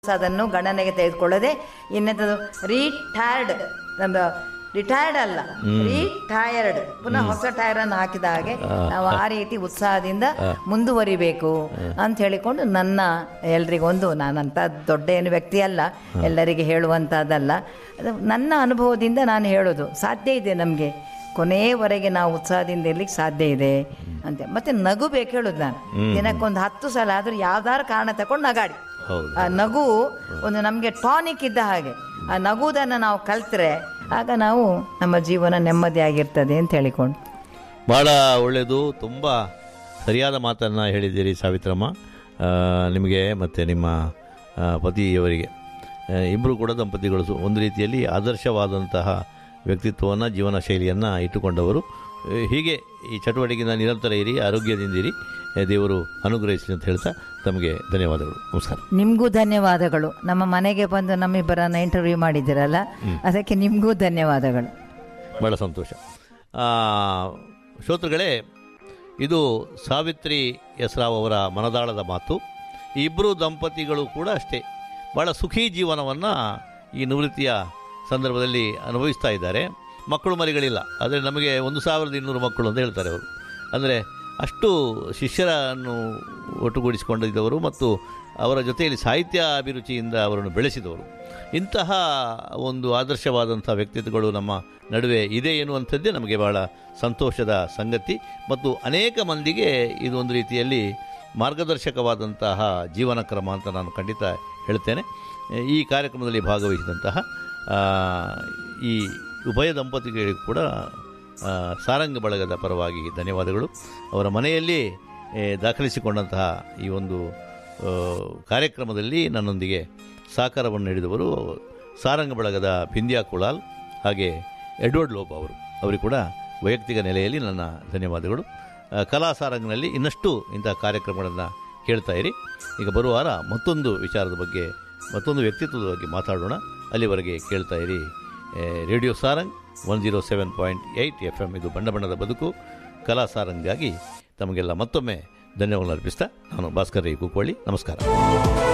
ಅದನ್ನು ಗಣನೆಗೆ ತೆಗೆದುಕೊಳ್ಳದೆ ಇನ್ನೆಂಥದ್ದು ರಿಟೈರ್ಡ್ ನಮ್ದು ರಿಟೈರ್ಡ್ ಅಲ್ಲ ರಿಟೈರ್ಡ್ ಪುನಃ ಹೊಸ ಟೈರ್ ಅನ್ನು ಹಾಕಿದ ಹಾಗೆ ನಾವು ಆ ರೀತಿ ಉತ್ಸಾಹದಿಂದ ಮುಂದುವರಿಬೇಕು ಅಂತ ಹೇಳಿಕೊಂಡು ನನ್ನ ಎಲ್ರಿಗೊಂದು ನಾನಂತ ದೊಡ್ಡ ಏನು ವ್ಯಕ್ತಿ ಅಲ್ಲ ಎಲ್ಲರಿಗೆ ಹೇಳುವಂಥದ್ದಲ್ಲ ಅದು ನನ್ನ ಅನುಭವದಿಂದ ನಾನು ಹೇಳೋದು ಸಾಧ್ಯ ಇದೆ ನಮಗೆ ಕೊನೆಯವರೆಗೆ ನಾವು ಉತ್ಸಾಹದಿಂದ ಇರ್ಲಿಕ್ಕೆ ಸಾಧ್ಯ ಇದೆ ಅಂತ ಮತ್ತೆ ನಗು ಬೇಕು ಹೇಳೋದು ನಾನು ದಿನಕ್ಕೊಂದು ಹತ್ತು ಸಲ ಆದ್ರೂ ಯಾವ್ದಾರು ಕಾರಣ ತಕೊಂಡು ನಗಾಡಿ ಹೌದು ಆ ನಗು ಒಂದು ನಮಗೆ ಟಾನಿಕ್ ಇದ್ದ ಹಾಗೆ ಆ ನಗುವುದನ್ನು ನಾವು ಕಲ್ತ್ರೆ ಆಗ ನಾವು ನಮ್ಮ ಜೀವನ ನೆಮ್ಮದಿಯಾಗಿರ್ತದೆ ಅಂತ ಹೇಳಿಕೊಂಡು ಭಾಳ ಒಳ್ಳೆಯದು ತುಂಬ ಸರಿಯಾದ ಮಾತನ್ನು ಹೇಳಿದ್ದೀರಿ ಸಾವಿತ್ರಮ್ಮ ಆ, ನಿಮಗೆ ಮತ್ತು ನಿಮ್ಮ ಆ, ಪತಿಯವರಿಗೆ ಇಬ್ಬರು ಕೂಡ ದಂಪತಿಗಳು ಸು- ಒಂದು ರೀತಿಯಲ್ಲಿ ಆದರ್ಶವಾದಂತಹ ವ್ಯಕ್ತಿತ್ವವನ್ನು ಜೀವನ ಶೈಲಿಯನ್ನು ಇಟ್ಟುಕೊಂಡವರು ಆ, ಹೀಗೆ ಈ ಚಟುವಟಿಕೆಯಿಂದ ನಿರಂತರ ಇರಿ ಆರೋಗ್ಯದಿಂದಿರಿ ಆ, ದೇವರು ಅನುಗ್ರಹಿಸಲಿ ಅಂತ ಹೇಳ್ತಾ ತಮಗೆ ಧನ್ಯವಾದಗಳು ನಮಸ್ಕಾರ ನಿಮಗೂ ಧನ್ಯವಾದಗಳು ನಮ್ಮ ಮನೆಗೆ ಬಂದು ನಮ್ಮಿಬ್ಬರನ್ನ ಇಂಟರ್ವ್ಯೂ ಮಾಡಿದ್ದೀರಲ್ಲ ಅದಕ್ಕೆ ನಿಮಗೂ ಧನ್ಯವಾದಗಳು ಭಾಳ ಸಂತೋಷ ಆ, ಶ್ರೋತೃಗಳೇ ಇದು ಸಾವಿತ್ರಿ ಯಸ್ರಾವ್ ಅವರ ಮನದಾಳದ ಮಾತು ಈ ಇಬ್ಬರು ದಂಪತಿಗಳು ಕೂಡ ಅಷ್ಟೇ ಭಾಳ ಸುಖಿ ಜೀವನವನ್ನು ಈ ನಿವೃತ್ತಿಯ ಸಂದರ್ಭದಲ್ಲಿ ಅನುಭವಿಸ್ತಾ ಇದ್ದಾರೆ ಮಕ್ಕಳು ಮರಿಗಳಿಲ್ಲ ಆದರೆ ನಮಗೆ ಒಂದು ಸಾವಿರದ ಇನ್ನೂರು ಮಕ್ಕಳು ಅಂತ ಹೇಳ್ತಾರೆ ಅವರು ಅಂದರೆ ಅಷ್ಟು ಶಿಷ್ಯರನ್ನು ಒಟ್ಟುಗೂಡಿಸಿಕೊಂಡಿದ್ದವರು ಮತ್ತು ಅವರ ಜೊತೆಯಲ್ಲಿ ಸಾಹಿತ್ಯ ಅಭಿರುಚಿಯಿಂದ ಅವರನ್ನು ಬೆಳೆಸಿದವರು ಇಂತಹ ಒಂದು ಆದರ್ಶವಾದಂಥ ವ್ಯಕ್ತಿತ್ವಗಳು ನಮ್ಮ ನಡುವೆ ಇದೆ ಎನ್ನುವಂಥದ್ದೇ ನಮಗೆ ಬಹಳ ಸಂತೋಷದ ಸಂಗತಿ ಮತ್ತು ಅನೇಕ ಮಂದಿಗೆ ಇದು ಒಂದು ರೀತಿಯಲ್ಲಿ ಮಾರ್ಗದರ್ಶಕವಾದಂತಹ ಜೀವನ ಕ್ರಮ ಅಂತ ನಾನು ಖಂಡಿತ ಹೇಳ್ತೇನೆ ಈ ಕಾರ್ಯಕ್ರಮದಲ್ಲಿ ಭಾಗವಹಿಸಿದಂತಹ ಆ, ಈ ಉಭಯ ದಂಪತಿಗಳಿಗೂ ಕೂಡ ಆ, ಸಾರಂಗ ಬಳಗದ ಪರವಾಗಿ ಧನ್ಯವಾದಗಳು ಅವರ ಮನೆಯಲ್ಲಿ ಏ, ದಾಖಲಿಸಿಕೊಂಡಂತಹ ಈ ಒಂದು ಆ, ಕಾರ್ಯಕ್ರಮದಲ್ಲಿ ನನ್ನೊಂದಿಗೆ ಸಹಕಾರವನ್ನು ನೀಡಿದವರು ಸಾರಂಗ ಬಳಗದ ಬಿಂದ್ಯಾ ಕುಳಾಲ್ ಹಾಗೆ ಎಡ್ವರ್ಡ್ ಲೋಬ್ ಅವರು ಅವರಿಗೆ ಕೂಡ ವೈಯಕ್ತಿಕ ನೆಲೆಯಲ್ಲಿ ನನ್ನ ಧನ್ಯವಾದಗಳು ಆ, ಕಲಾ ಸಾರಂಗ್ನಲ್ಲಿ ಇನ್ನಷ್ಟು ಇಂತಹ ಕಾರ್ಯಕ್ರಮಗಳನ್ನು ಕೇಳ್ತಾ ಇರಿ ಈಗ ಬರುವ ವಾರ ಮತ್ತೊಂದು ವಿಚಾರದ ಬಗ್ಗೆ ಮತ್ತೊಂದು ವ್ಯಕ್ತಿತ್ವದ ಬಗ್ಗೆ ಮಾತಾಡೋಣ ಅಲ್ಲಿವರೆಗೆ ಕೇಳ್ತಾ ಇರಿ ಏ, radio Sarang one zero seven point eight F M ಇದು ಬಣ್ಣ ಬಣ್ಣದ ಬದುಕು ಕಲಾ ಸಾರಂಗಾಗಿ ತಮಗೆಲ್ಲ ಮತ್ತೊಮ್ಮೆ ಧನ್ಯವಾದ ಅರ್ಪಿಸ್ತಾ ನಾನು ಭಾಸ್ಕರ್ ರೈ ಕುಕ್ಕೋಳಿ ನಮಸ್ಕಾರ